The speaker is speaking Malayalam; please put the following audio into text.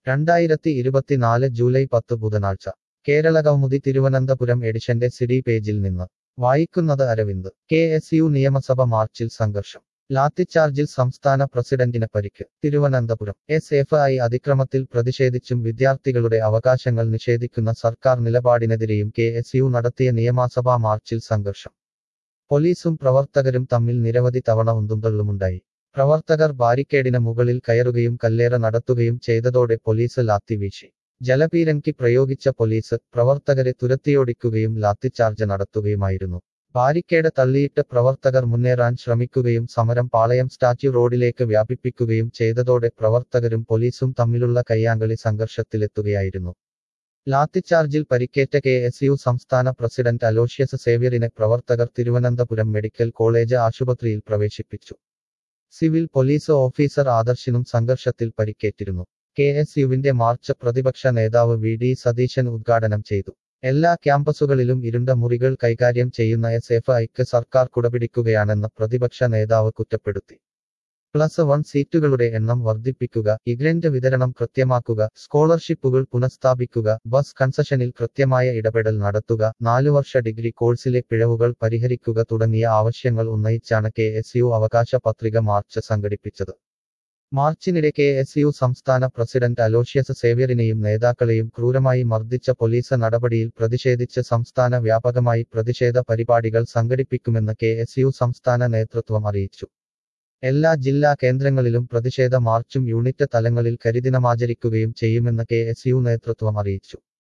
രണ്ടായിരത്തി ഇരുപത്തിനാല് ജൂലൈ പത്ത് ബുധനാഴ്ച കേരള കൗമുദി തിരുവനന്തപുരം എഡിഷന്റെ സിഡി പേജിൽ നിന്ന് വായിക്കുന്നത് അരവിന്ദ് കെ എസ് യു നിയമസഭ മാർച്ചിൽ സംഘർഷം ലാത്തിച്ചാർജിൽ സംസ്ഥാന പ്രസിഡന്റിന് പരിക്ക് തിരുവനന്തപുരം എസ് എഫ് ഐ അതിക്രമത്തിൽ പ്രതിഷേധിച്ചും വിദ്യാർത്ഥികളുടെ അവകാശങ്ങൾ നിഷേധിക്കുന്ന സർക്കാർ നിലപാടിനെതിരെയും കെ എസ് യു നടത്തിയ നിയമസഭാ മാർച്ചിൽ സംഘർഷം പോലീസും പ്രവർത്തകരും തമ്മിൽ നിരവധി തവണ ഉന്തുംതള്ളുമുണ്ടായി പ്രവർത്തകർ ബാരിക്കേഡിന് മുകളിൽ കയറുകയും കല്ലേറ നടത്തുകയും ചെയ്തതോടെ പോലീസ് ലാത്തി വീശി ജലപീരങ്കി പ്രയോഗിച്ച പോലീസ് പ്രവർത്തകരെ തുരത്തിയോടിക്കുകയും ലാത്തിച്ചാർജ് നടത്തുകയുമായിരുന്നു ബാരിക്കേഡ് തള്ളിയിട്ട് പ്രവർത്തകർ മുന്നേറാൻ ശ്രമിക്കുകയും സമരം പാളയം സ്റ്റാച്യു റോഡിലേക്ക് വ്യാപിപ്പിക്കുകയും ചെയ്തതോടെ പ്രവർത്തകരും പോലീസും തമ്മിലുള്ള കയ്യാങ്കളി സംഘർഷത്തിലെത്തുകയായിരുന്നു ലാത്തിച്ചാർജിൽ പരിക്കേറ്റ കെ എസ് യു സംസ്ഥാന പ്രസിഡന്റ് അലോഷ്യസ് സേവ്യറിനെ പ്രവർത്തകർ തിരുവനന്തപുരം മെഡിക്കൽ കോളേജ് ആശുപത്രിയിൽ പ്രവേശിപ്പിച്ചു സിവിൽ പോലീസ് ഓഫീസർ ആദർശിനും സംഘർഷത്തിൽ പരിക്കേറ്റിരുന്നു കെ എസ് യുവിന്റെ മാർച്ച് പ്രതിപക്ഷ നേതാവ് വി ഡി സതീശൻ ഉദ്ഘാടനം ചെയ്തു എല്ലാ ക്യാമ്പസുകളിലും ഇരുണ്ട മുറികൾ കൈകാര്യം ചെയ്യുന്ന എസ് എഫ് ഐക്ക് സർക്കാർ കുടപിടിക്കുകയാണെന്ന് പ്രതിപക്ഷ നേതാവ് കുറ്റപ്പെടുത്തി പ്ലസ് വൺ സീറ്റുകളുടെ എണ്ണം വർദ്ധിപ്പിക്കുക ഇഗ്രന്റ് വിതരണം കൃത്യമാക്കുക സ്കോളർഷിപ്പുകൾ പുനഃസ്ഥാപിക്കുക ബസ് കൺസഷനിൽ കൃത്യമായ ഇടപെടൽ നടത്തുക നാലുവർഷ ഡിഗ്രി കോഴ്സിലെ പിഴവുകൾ പരിഹരിക്കുക തുടങ്ങിയ ആവശ്യങ്ങൾ ഉന്നയിച്ചാണ് കെ എസ് യു അവകാശ പത്രിക മാർച്ച് സംഘടിപ്പിച്ചത് മാർച്ചിനിടെ കെ എസ് യു സംസ്ഥാന പ്രസിഡന്റ് അലോഷ്യസ് സേവ്യറിനെയും നേതാക്കളെയും ക്രൂരമായി മർദ്ദിച്ച പോലീസ് നടപടിയിൽ പ്രതിഷേധിച്ച് സംസ്ഥാന വ്യാപകമായി പ്രതിഷേധ പരിപാടികൾ സംഘടിപ്പിക്കുമെന്ന് കെ എസ് യു സംസ്ഥാന നേതൃത്വം അറിയിച്ചു എല്ലാ ജില്ലാ കേന്ദ്രങ്ങളിലും പ്രതിഷേധ മാർച്ചും യൂണിറ്റ് തലങ്ങളിൽ കരിദിനമാചരിക്കുകയും ചെയ്യുമെന്ന് കെ എസ് യു നേതൃത്വം അറിയിച്ചു